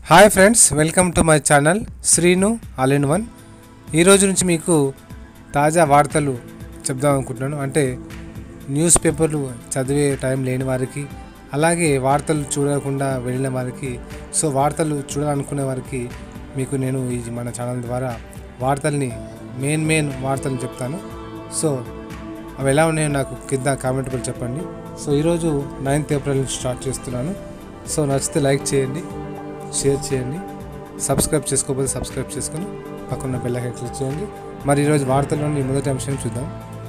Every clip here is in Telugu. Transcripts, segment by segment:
hi friends welcome to my channel Srinu all in one ఈరోజు నుంచి మీకు తాజా వార్తలు చెప్దాం అనుకుంటున్నాను అంటే న్యూస్ పేపర్లు చదివే టైం లేని వారికి అలాగే వార్తలు చూడకుండా వెళ్ళిన వారికి సో వార్తలు చూడాలనుకునే వారికి మీకు నేను ఈ మన ఛానల్ ద్వారా వార్తల్ని మెయిన్ మెయిన్ వార్తలు చెప్తాను సో అవి ఎలా ఉన్నాయో నాకు కింద కామెంట్ కూడా చెప్పండి సో ఈరోజు నైన్త్ ఏప్రిల్ నుంచి స్టార్ట్ చేస్తున్నాను సో నచ్చితే లైక్ చేయండి షేర్ చేయండి సబ్స్క్రైబ్ చేసుకోకపోతే సబ్స్క్రైబ్ చేసుకొని పక్కన బెల్ ఐకాన్ క్లిక్ చేయండి మరి ఈరోజు వార్తల్లోని మొదటి అంశం చూద్దాం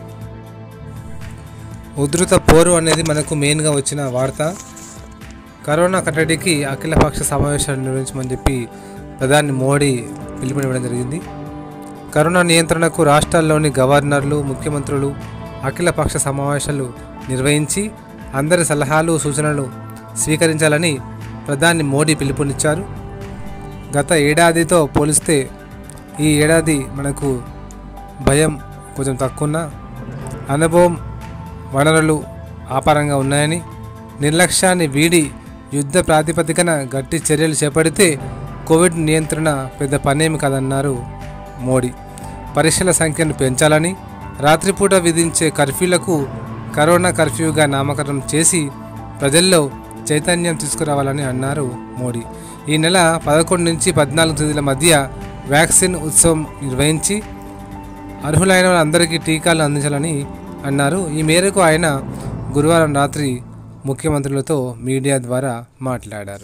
ఉధృత పోరు అనేది మనకు మెయిన్గా వచ్చిన వార్త కరోనా కట్టడికి అఖిలపక్ష సమావేశాలు నిర్వహించమని చెప్పి ప్రధాని మోడీ పిలుపునివ్వడం జరిగింది కరోనా నియంత్రణకు రాష్ట్రాల్లోని గవర్నర్లు ముఖ్యమంత్రులు అఖిలపక్ష సమావేశాలు నిర్వహించి అందరి సలహాలు సూచనలు స్వీకరించాలని ప్రధాని మోడీ పిలుపునిచ్చారు గత ఏడాదితో పోలిస్తే ఈ ఏడాది మనకు భయం కొంచెం తక్కువ అనుభవం వనరులు ఆపారంగా ఉన్నాయని నిర్లక్ష్యాన్ని వీడి యుద్ధ ప్రాతిపదికన గట్టి చర్యలు చేపడితే కోవిడ్ నియంత్రణ పెద్ద పనేమి కాదన్నారు మోడీ పరీక్షల సంఖ్యను పెంచాలని రాత్రిపూట విధించే కర్ఫ్యూలకు కరోనా కర్ఫ్యూగా నామకరణం చేసి ప్రజల్లో చైతన్యం తీసుకురావాలని అన్నారు మోడీ ఈ నెల పదకొండు నుంచి పద్నాలుగు తేదీల మధ్య వ్యాక్సిన్ ఉత్సవం నిర్వహించి అర్హులైన వారందరికీ టీకాలు అందించాలని అన్నారు ఈ మేరకు ఆయన గురువారం రాత్రి ముఖ్యమంత్రులతో మీడియా ద్వారా మాట్లాడారు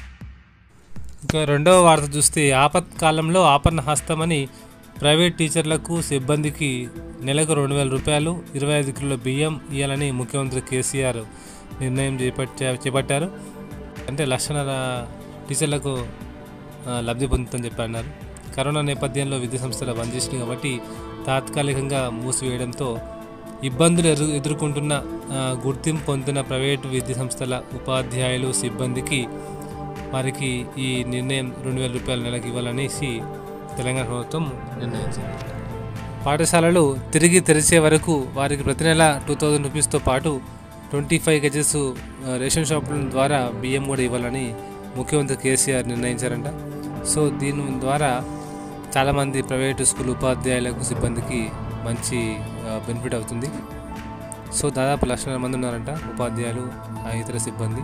ఇంకా రెండవ వార్త చూస్తే ఆపత్కాలంలో ఆపన్న హస్తమని ప్రైవేట్ టీచర్లకు సిబ్బందికి నెలకు రెండు వేల రూపాయలు ఇరవై ఐదు కిలోల బియ్యం ఇవ్వాలని ముఖ్యమంత్రి కేసీఆర్ నిర్ణయం చేపట్టా చేపట్టారు అంటే లక్షణాల టీచర్లకు ఆ, లబ్ధి పొందుతుందని చెప్పి అన్నారు కరోనా నేపథ్యంలో విద్యా సంస్థలు బంద్ చేసినాయి కాబట్టి తాత్కాలికంగా మూసివేయడంతో ఇబ్బందులు ఎదు ఎదుర్కొంటున్న ఆ, గుర్తింపు పొందిన ప్రైవేటు విద్యా సంస్థల ఉపాధ్యాయులు సిబ్బందికి వారికి ఈ నిర్ణయం రెండు వేల రూపాయల నెలకు ఇవ్వాలనేసి తెలంగాణ ప్రభుత్వం నిర్ణయించింది పాఠశాలలు తిరిగి తెరిచే వరకు వారికి ప్రతి నెల టూ థౌజండ్ రూపీస్తో పాటు ట్వంటీ ఫైవ్ కేజెస్ రేషన్ షాపుల ద్వారా బియ్యం కూడా ఇవ్వాలని ముఖ్యమంత్రి కేసీఆర్ నిర్ణయించారంట సో దీని ద్వారా చాలామంది ప్రైవేటు స్కూల్ ఉపాధ్యాయులకు సిబ్బందికి మంచి బెనిఫిట్ అవుతుంది సో దాదాపు లక్షల మంది ఉన్నారంట ఉపాధ్యాయులు ఆ ఇతర సిబ్బంది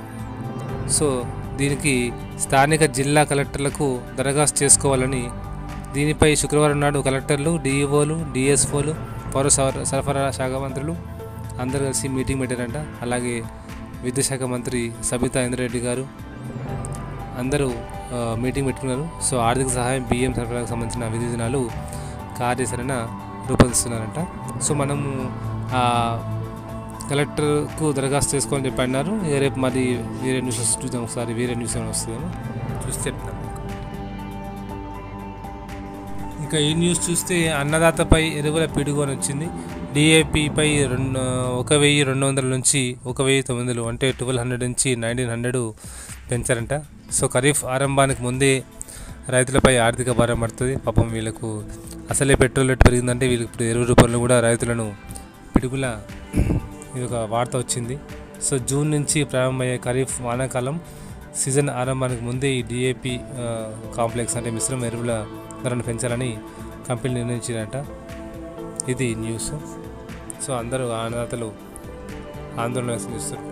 సో దీనికి స్థానిక జిల్లా కలెక్టర్లకు దరఖాస్తు చేసుకోవాలని దీనిపై శుక్రవారం నాడు కలెక్టర్లు డిఈఓలు డిఎస్ఓలు పౌర సర- సరఫరా శాఖ మంత్రులు అందరూ కలిసి మీటింగ్ పెట్టారంట అలాగే విద్యాశాఖ మంత్రి సబితా ఇంద్రారెడ్డి గారు అందరూ ఆ, మీటింగ్ పెట్టుకున్నారు సో ఆర్థిక సహాయం బియ్యం సరఫరాకు సంబంధించిన విధి దినాలు కార్యాచరణ రూపొందిస్తున్నారంట సో మనము ఆ, కలెక్టర్కు దరఖాస్తు చేసుకోవాలని చెప్పి అన్నారు ఇక రేపు మరి వేరే న్యూస్ చూద్దాం ఒకసారి వేరే న్యూస్ ఏమైనా వస్తుందేమో చూసి చెప్తాను ఇంకా ఈ న్యూస్ చూస్తే అన్నదాతపై ఎరువుల పిడుగు అని వచ్చింది డిఏపిపై రెండు ఒక వెయ్యి రెండు వందల నుంచి ఒక వెయ్యి తొమ్మిది వందలు అంటే ట్వెల్వ్ హండ్రెడ్ నుంచి నైన్టీన్ హండ్రెడ్ పెంచారంట సో ఖరీఫ్ ఆరంభానికి ముందే రైతులపై ఆర్థిక భారం పడుతుంది పాపం వీళ్ళకు అసలే పెట్రోల్ రేట్ పెరిగిందంటే వీళ్ళకి ఇప్పుడు ఎరువు రూపంలో కూడా రైతులను పిడుగుల ఇది ఒక వార్త వచ్చింది సో జూన్ నుంచి ప్రారంభమయ్యే ఖరీఫ్ వానాకాలం సీజన్ ఆరంభానికి ముందే ఈ డిఏపి కాంప్లెక్స్ అంటే మిశ్రమ ఎరువుల ధరను పెంచాలని కంపెనీ నిర్ణయించిందంట ఇది న్యూస్ సో అందరూ అన్నదాతలు ఆందోళన చేస్తున్నారు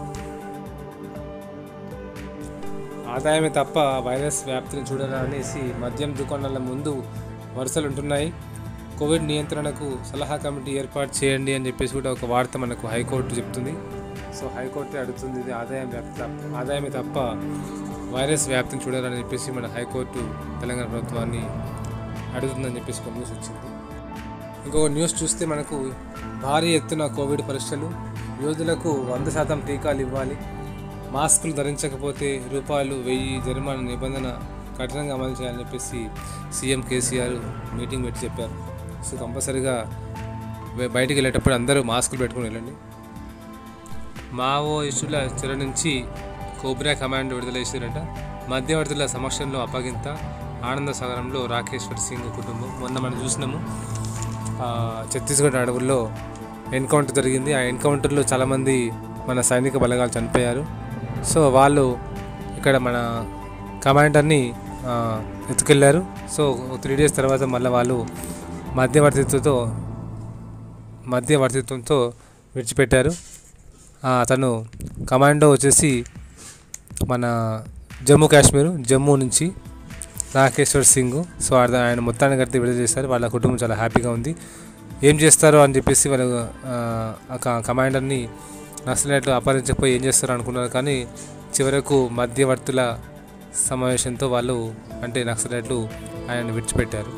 ఆదాయమే తప్ప వైరస్ వ్యాప్తిని చూడరా అనేసి మద్యం దుకాణాల ముందు వరుసలు ఉంటున్నాయి కోవిడ్ నియంత్రణకు సలహా కమిటీ ఏర్పాటు చేయండి అని చెప్పేసి కూడా ఒక వార్త మనకు హైకోర్టు చెప్తుంది సో హైకోర్టు అడుగుతుంది ఇది ఆదాయం వ్యాప్తి తప్ప ఆదాయమే తప్ప వైరస్ వ్యాప్తిని చూడాలని చెప్పేసి మన హైకోర్టు తెలంగాణ ప్రభుత్వాన్ని అడుగుతుందని చెప్పేసి ఒక న్యూస్ వచ్చింది ఇంకొక న్యూస్ చూస్తే మనకు భారీ ఎత్తున కోవిడ్ పరీక్షలు యోధులకు వంద శాతం టీకాలు ఇవ్వాలి మాస్కులు ధరించకపోతే రూపాయలు వెయ్యి జరిమానా నిబంధన కఠినంగా అమలు చేయాలని చెప్పేసి సీఎం కేసీఆర్ మీటింగ్ పెట్టి చెప్పారు సో కంపల్సరీగా బయ- బయటికి వెళ్ళేటప్పుడు అందరూ మాస్కులు పెట్టుకుని వెళ్ళండి మావోయిస్టుల చెర నుంచి కోబ్రా కమాండ్ విడుదల చేశారట మధ్యవర్తుల సమక్షంలో అప్పగింత ఆనంద సాగరంలో రాకేశ్వర్ సింగ్ కుటుంబం మొన్న మనం చూసినాము ఆ, ఛత్తీస్గఢ్ అడవుల్లో ఎన్కౌంటర్ జరిగింది ఆ ఎన్కౌంటర్లో చాలామంది మన సైనిక బలగాలు చనిపోయారు సో వాళ్ళు ఇక్కడ మన కమాండర్ని ఆ, ఎత్తుకెళ్ళారు సో త్రీ డేస్ తర్వాత మళ్ళీ వాళ్ళు మధ్యవర్తిత్వంతో మధ్యవర్తిత్వంతో విడిచిపెట్టారు ఆ, అతను కమాండో వచ్చేసి మన జమ్మూ కాశ్మీర్ జమ్మూ నుంచి రాకేశ్వర్ సింగ్ సో ఆయన ఆయన మొత్తానికి అయితే విడుదల చేశారు వాళ్ళ కుటుంబం చాలా హ్యాపీగా ఉంది ఏం చేస్తారో అని చెప్పేసి వాళ్ళు ఆ, ఆ క- కమాండర్ని నక్సలైట్లు అపహరించకపోయి ఏం చేస్తారో అనుకున్నారు కానీ చివరకు మధ్యవర్తుల సమావేశంతో వాళ్ళు అంటే నక్సలైట్లు ఆయనను విడిచిపెట్టారు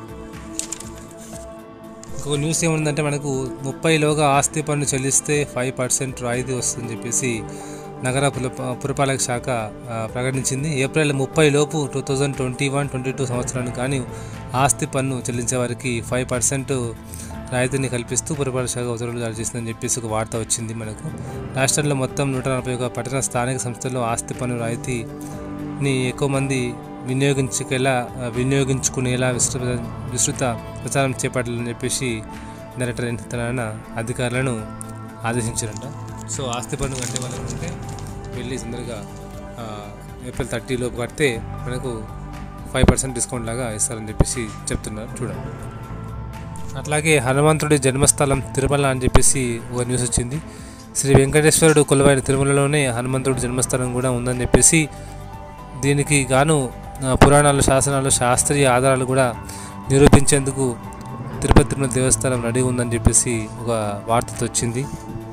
ఇంకొక న్యూస్ ఏముందంటే మనకు ముప్పైలోగా ఆస్తి పన్ను చెల్లిస్తే ఫైవ్ పర్సెంట్ రాయితీ వస్తుందని చెప్పేసి నగర పురప- పురపాలక శాఖ ఆ, ప్రకటించింది ఏప్రిల్ ముప్పై లోపు two thousand twenty one twenty two సంవత్సరానికి కానీ ఆస్తి పన్ను చెల్లించే వారికి ఫైవ్ పర్సెంట్ రాయితీని కల్పిస్తూ పురపాలక శాఖ ఉత్తర్వులు జారీ చేసిందని చెప్పేసి ఒక వార్త వచ్చింది మనకు రాష్ట్రంలో మొత్తం నూట నలభై ఒక పట్టణ స్థానిక సంస్థల్లో ఆస్తి పన్ను రాయితీని ఎక్కువ మంది వినియోగించుకెలా ఆ, వినియోగించుకునేలా విస్తృత విస్తృత ప్రచారం చేపట్టాలని చెప్పేసి డైరెక్టర్ తెలంగాణ అధికారులను ఆదేశించారంట సో ఆస్తి పన్ను కట్టే వాళ్ళు ఉంటే వెళ్ళి తొందరగా ఆ, ఏప్రిల్ థర్టీ లోపు కడితే మనకు ఫైవ్ పర్సెంట్ డిస్కౌంట్ లాగా ఇస్తారని చెప్పేసి చెప్తున్నారు చూడండి అట్లాగే హనుమంతుడి జన్మస్థలం తిరుమల అని చెప్పేసి ఒక న్యూస్ వచ్చింది శ్రీ వెంకటేశ్వరుడు కొలువైన తిరుమలలోనే హనుమంతుడి జన్మస్థలం కూడా ఉందని చెప్పేసి దీనికి గాను ఆ, పురాణాలు శాసనాలు శాస్త్రీయ ఆధారాలు కూడా నిరూపించేందుకు తిరుపతి తిరుమల దేవస్థానం రెడీ ఉందని చెప్పేసి ఒక వార్తతో వచ్చింది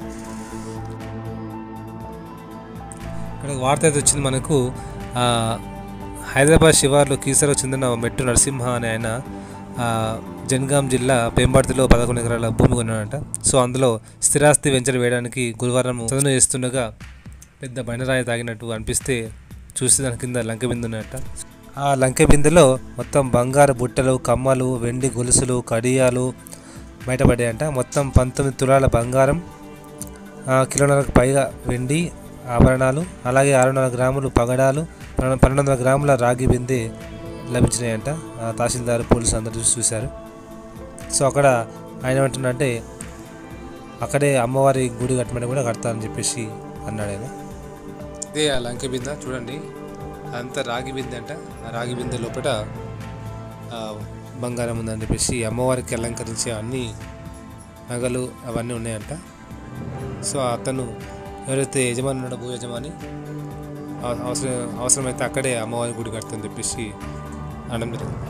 ఇక్కడ ఒక వార్త అయితే వచ్చింది మనకు ఆ, హైదరాబాద్ శివార్లో కీసరకు చెందిన మెట్టు నరసింహ అనే ఆయన ఆ, జనగాం జిల్లా పెంబర్తిలో పదకొండు ఎకరాల భూమి కొన్నాడంట సో అందులో స్థిరాస్తి వెంచర్ వేయడానికి గురువారం చదును చేస్తుండగా పెద్ద బండరాయి తాగినట్టు అనిపిస్తే చూసి దాని కింద లంక బిందు ఉన్నట్ట ఆ లంక బిందెలో మొత్తం బంగారు బుట్టలు కమ్మలు వెండి గొలుసులు కడియాలు బయటపడ్డాయంట మొత్తం పంతొమ్మిది తులాల బంగారం ఆ, కిలోన్నరకు పైగా వెండి ఆభరణాలు అలాగే ఆరున్నర గ్రాములు పగడాలు పన్నెండు పన్నెండు వందల గ్రాముల రాగి బిందె లభించినాయంట ఆ, తహసీల్దార్ పోలీసు అందరూ చూసి చూశారు సో అక్కడ ఆయన ఏమంటున్నాడంటే అక్కడే అమ్మవారి గుడి కట్టమని కూడా కడతానని చెప్పేసి అన్నాడు ఆయన ఇదే ఆ లంక బిందె చూడండి అంతా రాగి బిందె అంట ఆ రాగి బిందె లోపల ఆ, బంగారం ఉందని చెప్పేసి అమ్మవారికి అలంకరించే అన్ని నగలు అవన్నీ ఉన్నాయంట సో అతను ఎవరైతే యజమాని ఉన్నాడో భూ యజమాని అవ- అవసరం అవసరమైతే అక్కడే అమ్మవారి గుడి కడతాని చెప్పేసి అనడం జరిగింది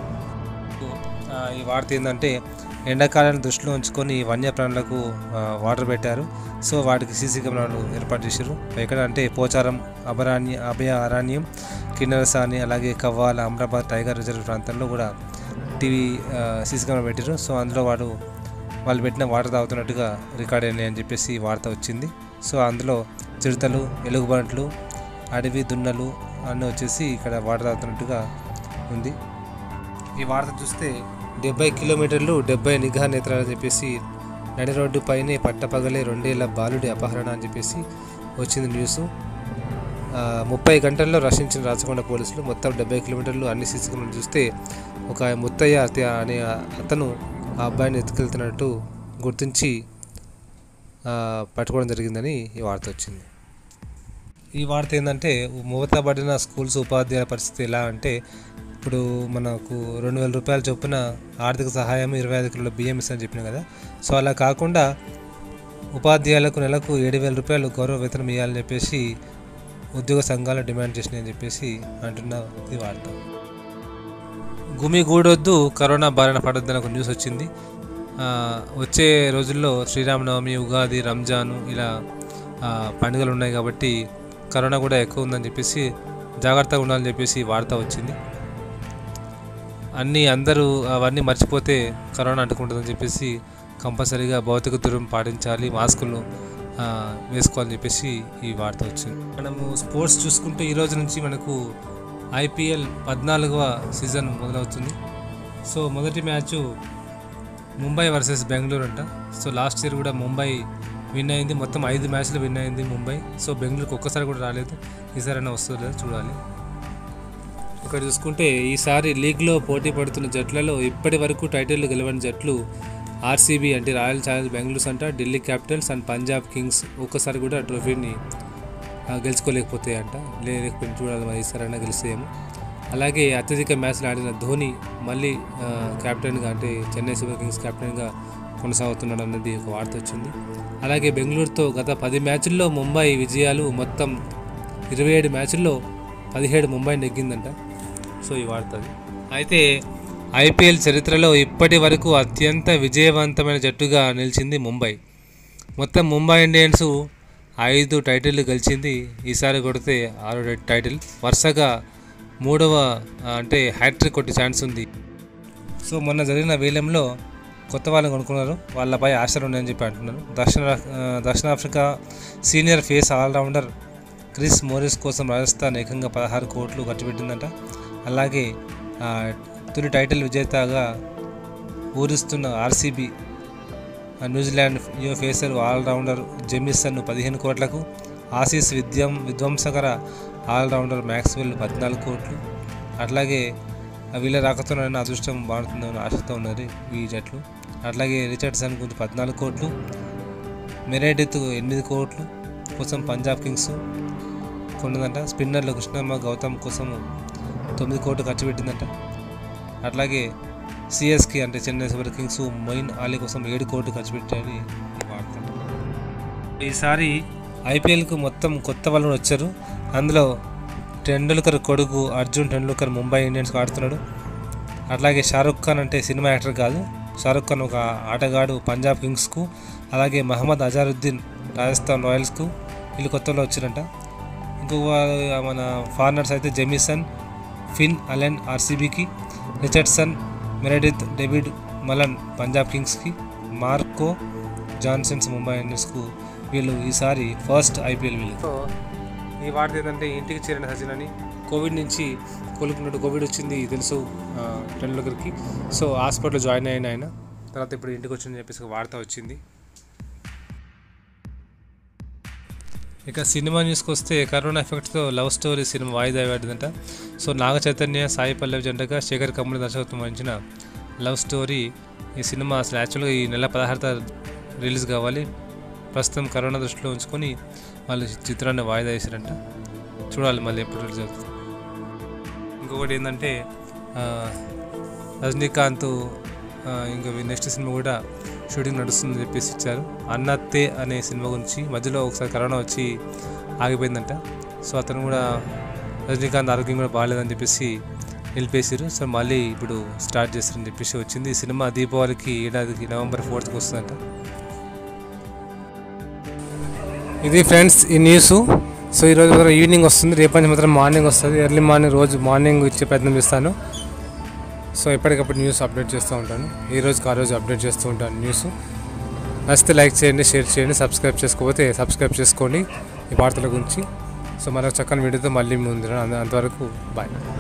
ఆ, ఈ వార్త ఏంటంటే ఎండాకాలాన్ని దృష్టిలో ఉంచుకొని వన్యప్రాణులకు ఆ, వాటర్ పెట్టారు సో వాటికి సీసీ కెమెరాలు ఏర్పాటు చేశారు ఎక్కడ అంటే పోచారం అభయారణ్య అభయ అరణ్యం కిన్నరసాని అలాగే కవ్వాల అమరాబాద్ టైగర్ రిజర్వ్ ప్రాంతంలో కూడా టీవీ ఆ, సీసీ కెమెరా పెట్టారు సో అందులో వాడు వాళ్ళు పెట్టిన వాటర్ తాగుతున్నట్టుగా రికార్డ్ అయినాయి అని చెప్పేసి వార్త వచ్చింది సో అందులో చిరుతలు ఎలుగుబంట్లు అడవి దున్నలు అన్నీ వచ్చేసి ఇక్కడ వాటర్ తాగుతున్నట్టుగా ఉంది ఈ వార్త చూస్తే డెబ్బై కిలోమీటర్లు డెబ్బై నిఘా నేత్రాలు అని చెప్పేసి నడి రోడ్డు పైనే పట్టపగలే రెండేళ్ల బాలుడి అపహరణ అని చెప్పేసి వచ్చింది న్యూస్ ఆ, ముప్పై గంటల్లో రక్షించిన రాచకొండ పోలీసులు మొత్తం డెబ్బై కిలోమీటర్లు అన్ని సీసీ కెమెరాలు చూస్తే ఒక ముత్తయ్య అత- అనే అతను ఆ అబ్బాయిని ఎత్తుకెళ్తున్నట్టు గుర్తించి ఆ, పట్టుకోవడం జరిగిందని ఈ వార్త వచ్చింది ఈ వార్త ఏంటంటే మూతపడిన స్కూల్స్ ఉపాధ్యాయుల పరిస్థితి ఎలా అంటే ఇప్పుడు మనకు రెండు వేల రూపాయల చొప్పున ఆర్థిక సహాయం ఇరవై ఐదు కిలోల బియ్యం ఇస్తారని చెప్పిన కదా సో అలా కాకుండా ఉపాధ్యాయులకు నెలకు ఏడు వేల రూపాయలు గౌరవ వేతనం ఇవ్వాలని చెప్పేసి ఉద్యోగ సంఘాలు డిమాండ్ చేసినాయని చెప్పేసి అంటున్న ఈ వార్త గుమిగూడొద్దు కరోనా బారిన పడొద్దని ఒక న్యూస్ వచ్చింది ఆ, వచ్చే రోజుల్లో శ్రీరామనవమి ఉగాది రంజాను ఇలా ఆ, పండుగలు ఉన్నాయి కాబట్టి కరోనా కూడా ఎక్కువ ఉందని చెప్పేసి జాగ్రత్తగా ఉండాలని చెప్పేసి వార్త వచ్చింది అన్నీ అందరూ అవన్నీ మర్చిపోతే కరోనా అంటుకుంటుందని చెప్పేసి కంపల్సరీగా భౌతిక దూరం పాటించాలి మాస్కులను ఆ, వేసుకోవాలని చెప్పేసి ఈ వార్త వచ్చింది మనము స్పోర్ట్స్ చూసుకుంటే ఈ రోజు నుంచి మనకు ఐపీఎల్ పద్నాలుగవ సీజన్ మొదలవుతుంది సో మొదటి మ్యాచ్ ముంబై వర్సెస్ బెంగళూరు అంట సో లాస్ట్ ఇయర్ కూడా ముంబై విన్ అయింది మొత్తం ఐదు మ్యాచ్లు విన్ అయింది ముంబై సో బెంగళూరుకి ఒక్కసారి కూడా రాలేదు ఈసారైనా వస్తుందో లేదో చూడాలి ఇక్కడ చూసుకుంటే ఈసారి లీగ్లో పోటీ పడుతున్న జట్లలో ఇప్పటి వరకు టైటిల్ గెలవని జట్లు ఆర్సీబీ అంటే రాయల్ ఛాలెంజ్ బెంగళూరు అంట Delhi capitals and Punjab kings ఒక్కసారి కూడా ట్రోఫీని ఆ, గెలుచుకోలేకపోతాయి అంట లేకపోతే చూడాలి మరి ఈసారైనా గెలుస్తాయేమో అలాగే అత్యధిక మ్యాచ్లు ఆడిన ధోని మళ్ళీ ఆ, కెప్టెన్గా అంటే చెన్నై సూపర్ కింగ్స్ కెప్టెన్గా కొనసాగుతున్నాడు అన్నది ఒక వార్త వచ్చింది అలాగే బెంగళూరుతో గత పది మ్యాచ్ల్లో ముంబై విజయాలు మొత్తం ఇరవై ఏడు మ్యాచ్ల్లో పదిహేడు ముంబై నెగ్గిందంట సో ఈ వార్త అది అయితే ఐపీఎల్ చరిత్రలో ఇప్పటి వరకు అత్యంత విజయవంతమైన జట్టుగా నిలిచింది ముంబై మొత్తం ముంబై ఇండియన్స్ ఐదు టైటిల్ గెలిచింది ఈసారి కొడితే ఆరో టైటిల్ వరుసగా మూడవ ఆ, అంటే హ్యాట్రిక్ కొట్టే ఛాన్స్ ఉంది సో మొన్న జరిగిన వేలంలో కొత్త వాళ్ళని కొనుక్కున్నారు వాళ్ళపై ఆశలు ఉన్నాయని చెప్పి అంటున్నారు దక్షిణ ఆ, దక్షిణాఫ్రికా senior pacer allrounder Chris Morris కోసం రాజస్థాన్ ఏకంగా పదహారు కోట్లు ఖర్చు పెట్టిందంట అలాగే ఆ, తొలి టైటిల్ విజేతగా ఊరిస్తున్న ఆర్సీబీ న్యూజిలాండ్ యువ ఫేసర్ ఆల్రౌండర్ జెమిసన్ పదిహేను కోట్లకు ఆసీస్ విద్యం విధ్వంసకర ఆల్రౌండర్ మ్యాక్స్వెల్ పద్నాలుగు కోట్లు అట్లాగే వీళ్ళ రాకతోనైనా అదృష్టం బాగుంటుందని ఆశతో ఉన్నది ఈ జట్లు అట్లాగే రిచర్డ్సన్ గురించి పద్నాలుగు కోట్లు మెరేడిత్ ఎనిమిది కోట్లు కోసం పంజాబ్ కింగ్స్ కొన్నదంట స్పిన్నర్లు కృష్ణమ్మ గౌతమ్ కోసం తొమ్మిది కోట్లు ఖర్చు పెట్టిందంట అట్లాగే సిఎస్కి అంటే Chennai super kings Moeen Ali కోసం ఏడు కోట్లు ఖర్చు పెట్టారు ఈ వార్త ఈసారి ఐపీఎల్కు మొత్తం కొత్త వాళ్ళు వచ్చారు అందులో టెండూల్కర్ కొడుకు అర్జున్ టెండూల్కర్ ముంబై ఇండియన్స్కి ఆడుతున్నాడు అట్లాగే షారుఖ్ ఖాన్ అంటే సినిమా యాక్టర్ కాదు షారుఖ్ ఖాన్ ఒక ఆటగాడు పంజాబ్ కింగ్స్కు అలాగే మహమ్మద్ అజారుద్దీన్ రాజస్థాన్ రాయల్స్కు వీళ్ళు కొత్తలో వచ్చారంట ఇంకొక వా- మన ఫారినర్స్ అయితే జెమిసన్ ఫిన్ అలెన్ ఆర్సీబీకి Richardson Meredith David Malan Punjab కింగ్స్కి మార్కో జాన్సన్స్ ముంబై ఇండియన్స్కు వీళ్ళు ఈసారి ఫస్ట్ ఐపీఎల్ వీళ్ళు సో ఈ వార్త ఏంటంటే ఇంటికి చేరిన సచిన్ అని కోవిడ్ నుంచి కోలుకున్నట్టు కోవిడ్ వచ్చింది తెలుసు ఆ, టెండూల్కర్కి సో హాస్పిటల్లో జాయిన్ అయిన ఆయన తర్వాత ఇప్పుడు ఇంటికి వచ్చిందని చెప్పేసి ఒక వార్త వచ్చింది ఇక సినిమా న్యూస్కి వస్తే కరోనా ఎఫెక్ట్తో లవ్ స్టోరీ సినిమా వాయిదా వేయబడిందంట సో నాగ చైతన్య సాయి పల్లవి జంటగా శేఖర్ కమ్ముడి దర్శకత్వం వహించిన లవ్ స్టోరీ ఈ సినిమా అసలు యాక్చువల్గా ఈ నెల పదహారు తారీఖు రిలీజ్ కావాలి ప్రస్తుతం కరోనా దృష్టిలో ఉంచుకొని వాళ్ళు చిత్రాన్ని వాయిదా వేశారంట చూడాలి మళ్ళీ ఎప్పుడు రిలీజ్ అవుతుంది ఇంకొకటి ఏంటంటే ఆ, రజనీకాంత్ ఆ, ఇంకా నెక్స్ట్ సినిమా కూడా షూటింగ్ నడుస్తుందని చెప్పేసి ఇచ్చారు అన్నత్తే అనే సినిమా గురించి మధ్యలో ఒకసారి కరోనా వచ్చి ఆగిపోయిందంట సో అతను కూడా రజనీకాంత్ ఆరోగ్యం కూడా బాగాలేదని చెప్పేసి నిలిపేసారు సో మళ్ళీ ఇప్పుడు స్టార్ట్ చేస్తారని చెప్పేసి వచ్చింది ఈ సినిమా దీపావళికి ఏడాదికి నవంబర్ ఫోర్త్కి వస్తుందంట ఇది ఫ్రెండ్స్ ఈ న్యూస్ సో ఈరోజు మాత్రం ఈవినింగ్ వస్తుంది రేపు నుంచి మాత్రం మార్నింగ్ వస్తుంది ఎర్లీ మార్నింగ్ రోజు మార్నింగ్ ఇచ్చే ప్రయత్నం చేస్తాను సో ఎప్పటికప్పుడు న్యూస్ అప్డేట్ చేస్తూ ఉంటాను ఈ రోజుకి ఆ రోజు అప్డేట్ చేస్తూ ఉంటాను న్యూస్ నచ్చితే లైక్ చేయండి షేర్ చేయండి సబ్స్క్రైబ్ చేసుకోకపోతే సబ్స్క్రైబ్ చేసుకోండి ఈ వార్తల గురించి సో మరొక చక్కని వీడియోతో మళ్ళీ ముందు అంతవరకు బాయ్